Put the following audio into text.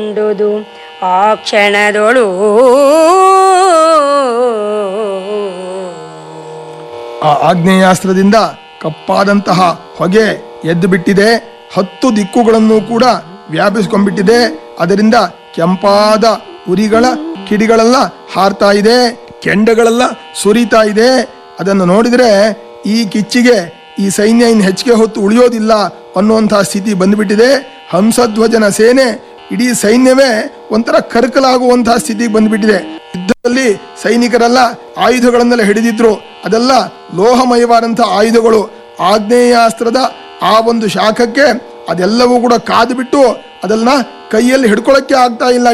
ಕಂಡುದು ಆ ಕ್ಷಣದೊಳು ಆ ಆಗ್ನೇಯಾಸ್ತ್ರದಿಂದ ಕಪ್ಪಾದಂತಹ ಹೊಗೆ ಎದ್ದು ಬಿಟ್ಟಿದೆ ಹತ್ತು ದಿಕ್ಕುಗಳನ್ನು ಕೂಡ ವ್ಯಾಪಿಸ್ಕೊಂಡ್ಬಿಟ್ಟಿದೆ ಅದರಿಂದ ಕೆಂಪಾದ ಉರಿಗಳ ಕಿಡಿಗಳೆಲ್ಲ ಹಾರ್ತಾ ಇದೆ ಕೆಂಡಗಳೆಲ್ಲ ಸುರಿತಾ ಇದೆ ಅದನ್ನು ನೋಡಿದ್ರೆ ಈ ಕಿಚ್ಚಿಗೆ ಈ ಸೈನ್ಯ ಇನ್ನು ಹೆಚ್ಚಿಗೆ ಹೊತ್ತು ಉಳಿಯೋದಿಲ್ಲ ಅನ್ನುವಂತಹ ಸ್ಥಿತಿ ಬಂದ್ಬಿಟ್ಟಿದೆ ಹಂಸಧ್ವಜನ ಸೇನೆ ಇಡೀ ಸೈನ್ಯವೇ ಒಂಥರ ಕರ್ಕಲಾಗುವಂತಹ ಸ್ಥಿತಿಗೆ ಬಂದ್ಬಿಟ್ಟಿದೆ ಯುದ್ಧದಲ್ಲಿ ಸೈನಿಕರೆಲ್ಲ ಆಯುಧಗಳನ್ನೆಲ್ಲ ಹಿಡಿದಿದ್ರು ಅದೆಲ್ಲ ಲೋಹಮಯವಾದಂತಹ ಆಯುಧಗಳು ಆಗ್ನೇಯಾಸ್ತ್ರದ ಆ ಒಂದು ಶಾಖಕ್ಕೆ ಅದೆಲ್ಲವೂ ಕೂಡ ಕಾದು ಬಿಟ್ಟು ಅದನ್ನ ಕೈಯಲ್ಲಿ ಹಿಡ್ಕೊಳ್ಳಕ್ಕೆ ಆಗ್ತಾ ಇಲ್ಲ